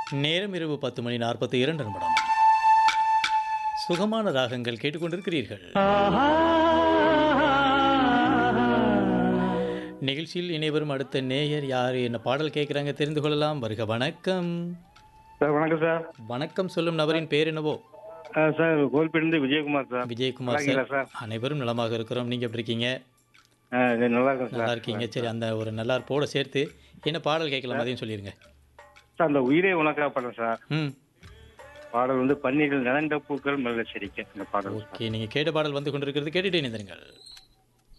நேரம் இரவு பத்து மணி நாற்பத்தி இரண்டு நிமிடம் சுகமான ராகங்கள் கேட்டுக்கொண்டிருக்கிறீர்கள் நிகழ்ச்சியில் இணைவரும் அடுத்த நேயர் யார் என்ன பாடல் கேட்குறாங்க தெரிந்து கொள்ளலாம் வருக வணக்கம் சார் வணக்கம் சார் வணக்கம் சொல்லும் நபரின் பேர் என்னவோ ஆ, சார் கோல்பேட்டிலிருந்து விஜயகுமார் சார் விஜயகுமார் நல்லா சார் இருக்கீங்களா சார் அனைவரும் நலமாக இருக்கிறோம் நீங்க எப்படி இருக்கீங்க ஆ, இது நல்லா இருக்கும் நல்லா சார் இருக்கீங்க சரி அந்த ஒரு நல்லா இருப்போட சேர்த்து என்ன பாடல் கேட்கலாம் அதையும் சொல்லிடுங்க சார் அந்த உயிரே உனக்கா படம் சார் ம் பாடல் வந்து பன்னீரில் நலந்த பூக்கள் மெல்ல சிரிக்க இந்த பாடல் சார் ஓகே நீங்கள் கேட்ட பாடல் வந்து கொண்டிருக்கிறது கேட்டுட்டே நினைந்திருங்கள்